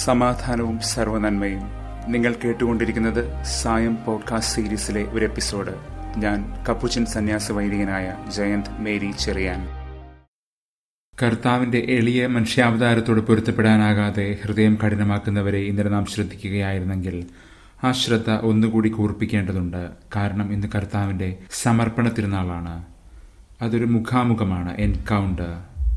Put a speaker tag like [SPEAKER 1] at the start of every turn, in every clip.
[SPEAKER 1] സമാധാനവും സർവനന്മയും നിങ്ങൾ കേട്ടുകൊണ്ടിരിക്കുന്നത് സായം പോഡ്കാസ്റ്റ് സീരീസിലെ ഒരു എപ്പിസോഡ് ഞാൻ കപ്പുച്ചൻ സന്യാസ വൈദികനായ ജയന്ത് മേരി ചെറിയാൻ കർത്താവിന്റെ എളിയ മനുഷ്യാവതാരത്തോട് പൊരുത്തപ്പെടാനാകാതെ ഹൃദയം കഠിനമാക്കുന്നവരെ ഇന്നലെ നാം ശ്രദ്ധിക്കുകയായിരുന്നെങ്കിൽ ആ ശ്രദ്ധ ഒന്നുകൂടി കൂർപ്പിക്കേണ്ടതുണ്ട് കാരണം ഇന്ന് കർത്താവിന്റെ സമർപ്പണ തിരുനാളാണ് അതൊരു മുഖാമുഖമാണ് എൻകൗണ്ടർ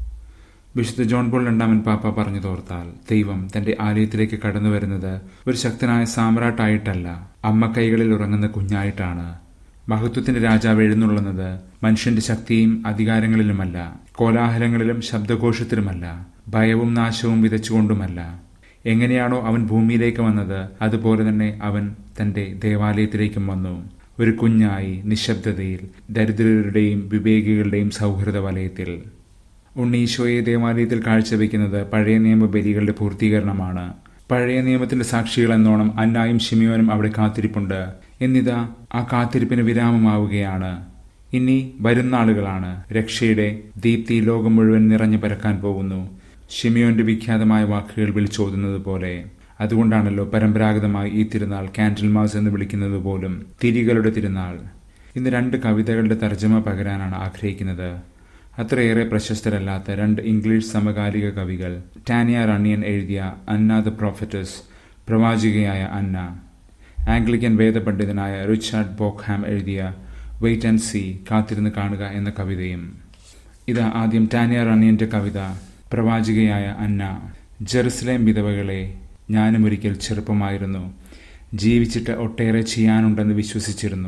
[SPEAKER 1] വിശുദ്ധ ജോൺ പോൾ രണ്ടാമൻ പാപ്പ പറഞ്ഞു തോർത്താൽ ദൈവം തന്റെ ആലയത്തിലേക്ക് കടന്നു വരുന്നത് ഒരു ശക്തനായ സാമ്രാട്ടായിട്ടല്ല അമ്മ കൈകളിൽ ഉറങ്ങുന്ന കുഞ്ഞായിട്ടാണ് മഹത്വത്തിന്റെ രാജാവ് എഴുന്നള്ളുന്നത് മനുഷ്യന്റെ ശക്തിയും അധികാരങ്ങളിലുമല്ല കോലാഹലങ്ങളിലും ശബ്ദഘോഷത്തിലുമല്ല ഭയവും നാശവും വിതച്ചുകൊണ്ടുമല്ല എങ്ങനെയാണോ അവൻ ഭൂമിയിലേക്ക് വന്നത് അതുപോലെ തന്നെ അവൻ തന്റെ ദേവാലയത്തിലേക്കും വന്നു ഒരു കുഞ്ഞായി നിശബ്ദതയിൽ ദരിദ്രരുടെയും വിവേകികളുടെയും സൗഹൃദ വലയത്തിൽ ഉണ്ണീശോയെ ദേവാലയത്തിൽ കാഴ്ചവെക്കുന്നത് പഴയ നിയമ ബലികളുടെ പൂർത്തീകരണമാണ് പഴയ നിയമത്തിന്റെ സാക്ഷികൾ എന്നോണം അന്നായും ഷിമിയോനും അവിടെ കാത്തിരിപ്പുണ്ട് എന്നിതാ ആ കാത്തിരിപ്പിന് വിരാമമാവുകയാണ് ഇനി വരുന്നാളുകളാണ് രക്ഷയുടെ ദീപ്തി ലോകം മുഴുവൻ നിറഞ്ഞു പരക്കാൻ പോകുന്നു ഷിമിയോന്റെ വിഖ്യാതമായ വാക്കുകൾ വിളിച്ചോതുന്നത് പോലെ അതുകൊണ്ടാണല്ലോ പരമ്പരാഗതമായി ഈ തിരുനാൾ കാൻഡിൽ മാസ് എന്ന് വിളിക്കുന്നത് പോലും തിരികളുടെ തിരുനാൾ ഇന്ന് രണ്ട് കവിതകളുടെ തർജ്ജമ പകരാനാണ് ആഗ്രഹിക്കുന്നത് അത്രയേറെ പ്രശസ്തരല്ലാത്ത രണ്ട് ഇംഗ്ലീഷ് സമകാലിക കവികൾ ടാനിയ റണിയൻ എഴുതിയ അന്ന ദ പ്രോഫറ്റസ് പ്രവാചികയായ അന്ന ആംഗ്ലിക്കൻ വേദപണ്ഡിതനായ റിച്ചാർഡ് ബോക്ഹാം എഴുതിയ വെയിറ്റ് ആൻഡ് സി കാത്തിരുന്ന് കാണുക എന്ന കവിതയും ഇത് ആദ്യം ടാനിയ റണിയന്റെ കവിത പ്രവാചികയായ അന്ന ജെറുസലേം വിധവകളെ ഞാനും ഒരിക്കൽ ചെറുപ്പമായിരുന്നു ജീവിച്ചിട്ട് ഒട്ടേറെ ചെയ്യാനുണ്ടെന്ന് വിശ്വസിച്ചിരുന്നു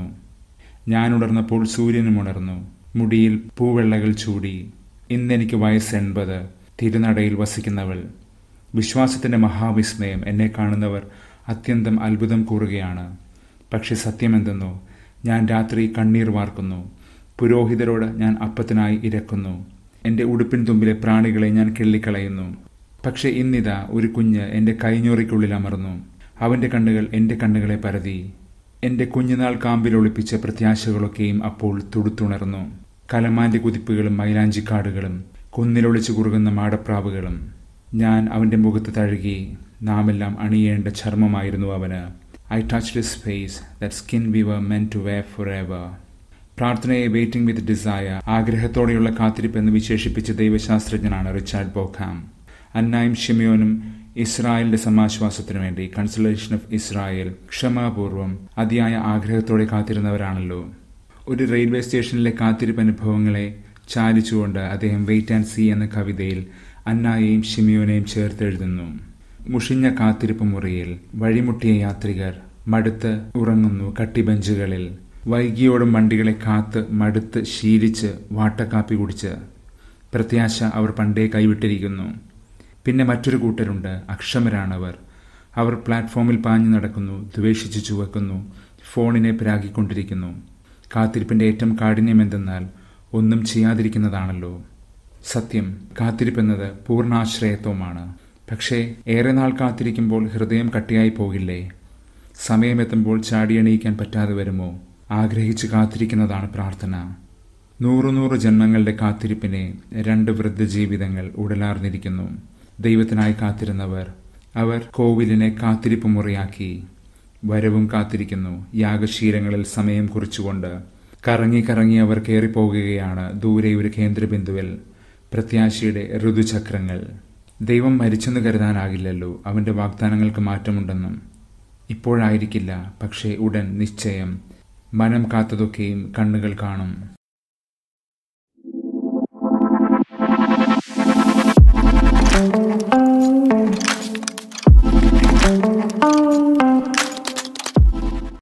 [SPEAKER 1] ഞാൻ ഉണർന്നപ്പോൾ സൂര്യനും ഉണർന്നു മുടിയിൽ പൂവെള്ളകൾ ചൂടി ഇന്നെനിക്ക് വയസ്സ് എൺപത് തിരുനടയിൽ വസിക്കുന്നവൾ വിശ്വാസത്തിന്റെ മഹാവിസ്മയം എന്നെ കാണുന്നവർ അത്യന്തം അത്ഭുതം കൂറുകയാണ് പക്ഷെ സത്യമെന്തെന്നോ ഞാൻ രാത്രി കണ്ണീർ വാർക്കുന്നു പുരോഹിതരോട് ഞാൻ അപ്പത്തിനായി ഇരക്കുന്നു എന്റെ ഉടുപ്പിൻ തുമ്പിലെ പ്രാണികളെ ഞാൻ കിള്ളിക്കളയുന്നു പക്ഷെ ഇന്നിതാ ഒരു കുഞ്ഞ് എന്റെ കൈഞ്ഞോറിക്കുള്ളിൽ അമർന്നു അവന്റെ കണ്ണുകൾ എന്റെ കണ്ണുകളെ പരതി എന്റെ കുഞ്ഞുനാൾ കാമ്പിൽ ഒളിപ്പിച്ച പ്രത്യാശകളൊക്കെയും അപ്പോൾ തുടുത്തുണർന്നു കലമാന്റെ കുതിപ്പുകളും മൈലാഞ്ചിക്കാടുകളും കുന്നിലൊളിച്ചു കുറുകുന്ന മാടപ്രാവുകളും ഞാൻ അവന്റെ മുഖത്ത് തഴുകി നാമെല്ലാം അണിയേണ്ട ചർമ്മമായിരുന്നു അവന് I touch this face that skin we were meant to wear forever പ്രാർത്ഥനയെ വെയിറ്റിംഗ് വിത്ത് ഡിസയർ ആഗ്രഹത്തോടെയുള്ള കാത്തിരിപ്പ് എന്ന് വിശേഷിപ്പിച്ച ദൈവശാസ്ത്രജ്ഞനാണ് റിച്ചാർഡ് ബോഖാം അന്നായും ഷിമിയോനും ഇസ്രായേലിന്റെ സമാശ്വാസത്തിനു വേണ്ടി കൺസലേഷൻ ഓഫ് ഇസ്രായേൽ ക്ഷമാപൂർവം അതിയായ ആഗ്രഹത്തോടെ കാത്തിരുന്നവരാണല്ലോ ഒരു റെയിൽവേ സ്റ്റേഷനിലെ കാത്തിരിപ്പ് അനുഭവങ്ങളെ ചാലിച്ചുകൊണ്ട് അദ്ദേഹം വെയിറ്റ് ആൻഡ് സി എന്ന കവിതയിൽ അന്നായെയും ഷിമിയോനെയും ചേർത്തെഴുതുന്നു മുഷിഞ്ഞ കാത്തിരിപ്പ് മുറിയിൽ വഴിമുട്ടിയ യാത്രികർ മടുത്ത് ഉറങ്ങുന്നു കട്ടിബെഞ്ചുകളിൽ വൈകിയോടും വണ്ടികളെ കാത്ത് മടുത്ത് ശീലിച്ച് വാട്ടക്കാപ്പി കുടിച്ച് പ്രത്യാശ അവർ പണ്ടേ കൈവിട്ടിരിക്കുന്നു പിന്നെ മറ്റൊരു കൂട്ടരുണ്ട് അക്ഷമരാണവർ അവർ പ്ലാറ്റ്ഫോമിൽ പാഞ്ഞു നടക്കുന്നു ദ്വേഷിച്ചു ചുവക്കുന്നു ഫോണിനെ പ്രാഗിക്കൊണ്ടിരിക്കുന്നു കാത്തിരിപ്പിന്റെ ഏറ്റവും കാഠിന്യം എന്തെന്നാൽ ഒന്നും ചെയ്യാതിരിക്കുന്നതാണല്ലോ സത്യം കാത്തിരിപ്പെന്നത് പൂർണ്ണാശ്രയത്വമാണ് പക്ഷേ ഏറെ നാൾ കാത്തിരിക്കുമ്പോൾ ഹൃദയം കട്ടിയായി പോകില്ലേ സമയമെത്തുമ്പോൾ ചാടിയണിയിക്കാൻ പറ്റാതെ വരുമോ ആഗ്രഹിച്ച് കാത്തിരിക്കുന്നതാണ് പ്രാർത്ഥന നൂറു നൂറ് ജന്മങ്ങളുടെ കാത്തിരിപ്പിനെ രണ്ട് വൃദ്ധജീവിതങ്ങൾ ഉടലാർന്നിരിക്കുന്നു ദൈവത്തിനായി കാത്തിരുന്നവർ അവർ കോവിലിനെ കാത്തിരിപ്പ് മുറിയാക്കി വരവും കാത്തിരിക്കുന്നു യാഗശീലങ്ങളിൽ സമയം കുറിച്ചുകൊണ്ട് കറങ്ങി കറങ്ങി അവർ കയറിപ്പോകുകയാണ് ദൂരെ ഒരു കേന്ദ്രബിന്ദുവിൽ പ്രത്യാശയുടെ ഋതുചക്രങ്ങൾ ദൈവം മരിച്ചെന്ന് കരുതാനാകില്ലല്ലോ അവന്റെ വാഗ്ദാനങ്ങൾക്ക് മാറ്റമുണ്ടെന്നും ഇപ്പോഴായിരിക്കില്ല പക്ഷേ ഉടൻ നിശ്ചയം മനം കാത്തതൊക്കെയും കണ്ണുകൾ കാണും